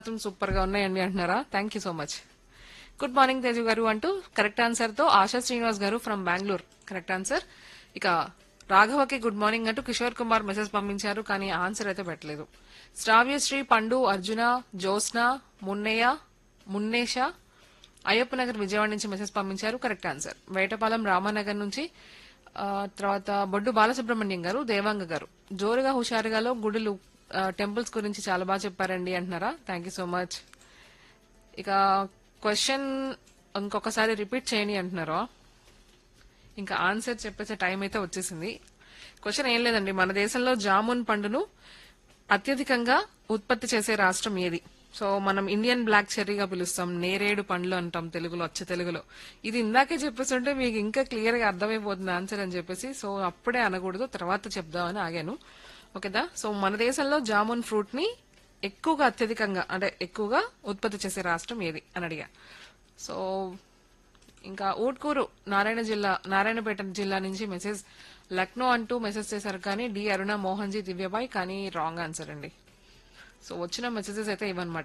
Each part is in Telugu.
మాత్రం సూపర్ గా ఉన్నాయండి అంటున్నారా thank you so much good morning Teju గారు అంటూ కరెక్ట్ ఆన్సర్ తో ఆశా శ్రీనివాస్ గారు ఫ్రమ్ బెంగళూరు కరెక్ట్ ఆన్సర్ ఇక రాఘవకి గుడ్ మార్నింగ్ అంటూ కిషోర్ కుమార్ మెసేజ్ పంపించారు కానీ ఆన్సర్ అయితే పెట్టలేదు శ్రావ్యశ్రీ పండు అర్జున జ్యోత్స్న మున్నయ్య మున్నేష అయ్యప్ప నగర్ విజయవాడ నుంచి మెసేజ్ పంపించారు కరెక్ట్ ఆన్సర్ వేటపాలెం రామానగర్ నుంచి ఆ, తర్వాత బొడ్డు బాలసుబ్రహ్మణ్యం గారు దేవాంగ గారు జోరుగా హుషారుగాలో గుడులు టెంపుల్స్ గురించి చాలా బాగా చెప్పారండి అంటున్నారా థ్యాంక్ యూ సో మచ్ ఇక క్వశ్చన్ ఇంకొకసారి రిపీట్ చేయని అంటున్నారా ఇంకా ఆన్సర్ చెప్పేసే టైం అయితే వచ్చేసింది క్వశ్చన్ ఏం లేదండి మన దేశంలో జామున్ పండును అత్యధికంగా ఉత్పత్తి చేసే రాష్ట్రం ఏది సో మనం ఇండియన్ బ్లాక్ చెర్రీగా పిలుస్తాం నేరేడు పండ్లు అంటాం తెలుగులో వచ్చే తెలుగులో ఇది ఇందాకే చెప్పేస్తుంటే మీకు ఇంకా క్లియర్ గా అర్థమైపోతుంది ఆన్సర్ అని చెప్పేసి సో అప్పుడే అనకూడదు తర్వాత చెప్దామని ఆగాను ఓకేదా సో మన దేశంలో జామున్ ఫ్రూట్ ని ఎక్కువగా అత్యధికంగా అంటే ఎక్కువగా ఉత్పత్తి చేసే రాష్ట్రం ఏది అని అడిగా సో ఇంకా ఊట్కూరు నారాయణ జిల్లా నారాయణపేట జిల్లా నుంచి మెసేజ్ లక్నో అంటూ మెసేజ్ చేశారు కానీ డి అరుణ మోహన్ జీ దివ్యబాయ్ కానీ రాంగ్ ఆన్సర్ అండి సో వచ్చిన మెసేజెస్ అయితే ఇవన్నమాట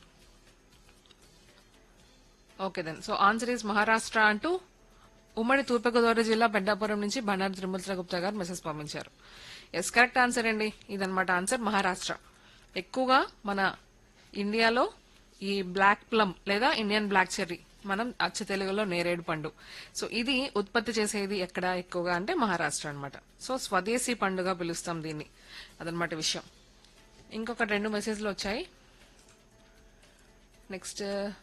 okay then so answer is Maharashtra అంటూ ఉమ్మడి తూర్పుగోదావరి జిల్లా పెద్దాపురం నుంచి బండారు తిరుమల గుప్తా గారు మెసేజ్ పంపించారు ఎస్ కరెక్ట్ ఆన్సర్ అండి ఇదన్నమాట ఆన్సర్ మహారాష్ట్ర ఎక్కువగా మన ఇండియాలో ఈ బ్లాక్ ప్లమ్ లేదా ఇండియన్ బ్లాక్ చెర్రీ మనం అచ్చ తెలుగులో నేరేడు పండు సో ఇది ఉత్పత్తి చేసేది ఎక్కడ ఎక్కువగా అంటే మహారాష్ట్ర అన్నమాట సో స్వదేశీ పండుగ పిలుస్తాం దీన్ని అదనమాట విషయం ఇంకొక రెండు మెసేజ్లు వచ్చాయి నెక్స్ట్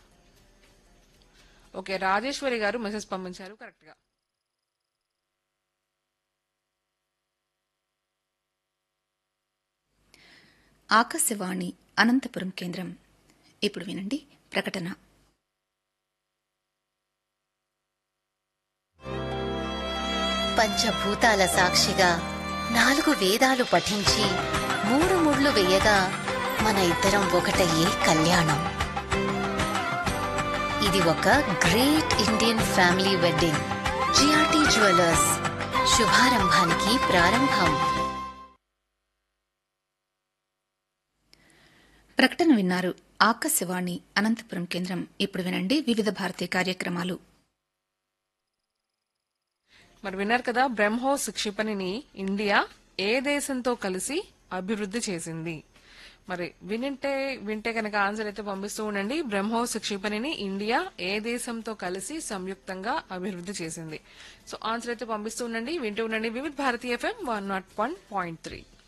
ఓకే రాజేశ్వరి గారు మెసేజ్ పంపించారు కరెక్ట్ గా ఆకాశవాణి అనంతపురం కేంద్రం ఇప్పుడు వినండి ప్రకటన పంచభూతాల సాక్షిగా నాలుగు వేదాలు పఠించి మూడు ముళ్ళు వేయగా మన ఇద్దరం ఒకటయ్యే కళ్యాణం ఇది ఒక great Indian family wedding GRT jewellers శుభారంభానికి ప్రారంభం ప్రకటన విన్నారు ఆకాశవాణి అనంతపురం కేంద్రం ఇప్పుడు వినండి వివిధ భారతీయ కార్యక్రమాలు మరి విన్నారు కదా బ్రహ్మోస్ క్షిపణిని ఇండియా ఏ దేశంతో కలిసి అభివృద్ధి చేసింది మరి వినింటే వింటే కనుక ఆన్సర్ అయితే పంపిస్తూ ఉండండి బ్రహ్మోస్ క్షిపణిని ఇండియా ఏ దేశంతో కలిసి సంయుక్తంగా అభివృద్ధి చేసింది సో ఆన్సర్ అయితే పంపిస్తూ ఉండండి వింటూ ఉండండి Vividh Bharati FM one nought one point three